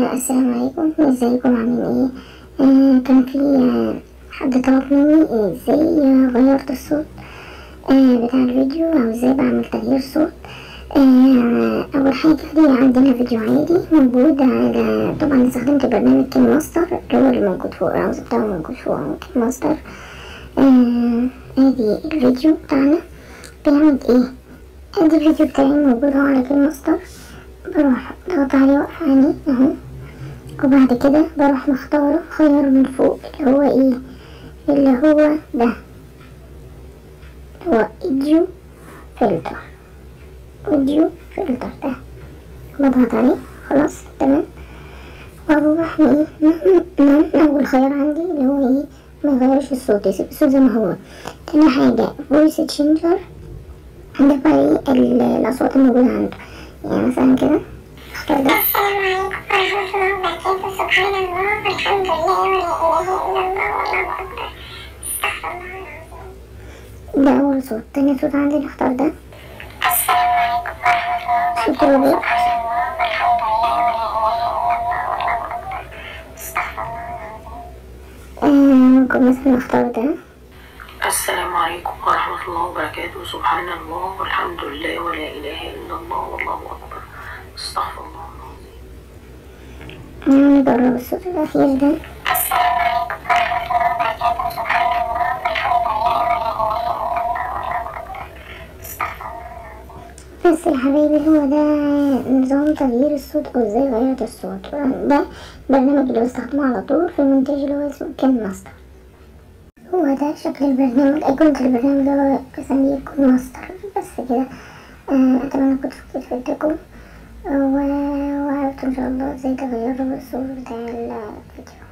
آه السلام عليكم ازيكم عاملين ايه آه كان في آه حد طلب مني ازاي غيرت الصوت آه بتاع الفيديو او ازاي بعمل تغيير صوت آه اول حاجه دي عندنا فيديو عادي موجود على طبعا استخدمت برنامج كين ماستر اللي هو اللي موجود فوق الرمز بتاعه موجود فوق كين ماستر آه ادي الفيديو بتاعنا بيعمل ايه ادي الفيديو بتاعي موجود اهو على كين ماستر بروح ضغط عليه واقف عليه اهو وبعد كده بروح مختاره خيار من فوق اللي هو ايه اللي هو ده هو ايديو فلتر ايديو فلتر ده بضغط عليه خلاص تمام واروح ايه من اول خيار عندي اللي هو ايه ما يغيرش الصوت يسيب الصوت زي ما هو تاني حاجة voice changer ده بقى ايه الاصوات الموجودة عنده يعني مثلا كده اختار ده السلام عليكم ورحمة الله وبركاته سبحان الله والحمد لله ولا إله إلا الله والله أكبر استغفر الله العظيم ده أول صوت تاني صوت عندي نختار ده السلام عليكم ورحمة الله صوت وبركاته الربيع سبحان الله والحمد لله ولا إله إلا الله والله أكبر استغفر الله العظيم آه، ممكن مثلا نختار ده السلام عليكم ورحمة الله وبركاته سبحان الله والحمد لله ولا إله إلا الله والله أكبر استغفر الله العظيم آه، نجرب الصوت الأخير ده السلام عليكم ورحمة الله وبركاته سبحان الله والحمد لله ولا إله إلا الله والله أكبر استغفر الله العظيم بس يا حبايبي هو ده نظام تغيير الصوت أو ازاي غيرت الصوت ده برنامج اللي بستخدمه على طول في المونتاج اللي هو اسمه كين ماستر هو ده شكل البرنامج أيقونة البرنامج اللي هو بسميه كون ماستر بس كده آه، أتمنى كنت فدتكم وعرفتوا إن شاء الله ازاي تغيروا الصوت بتاع الفيديو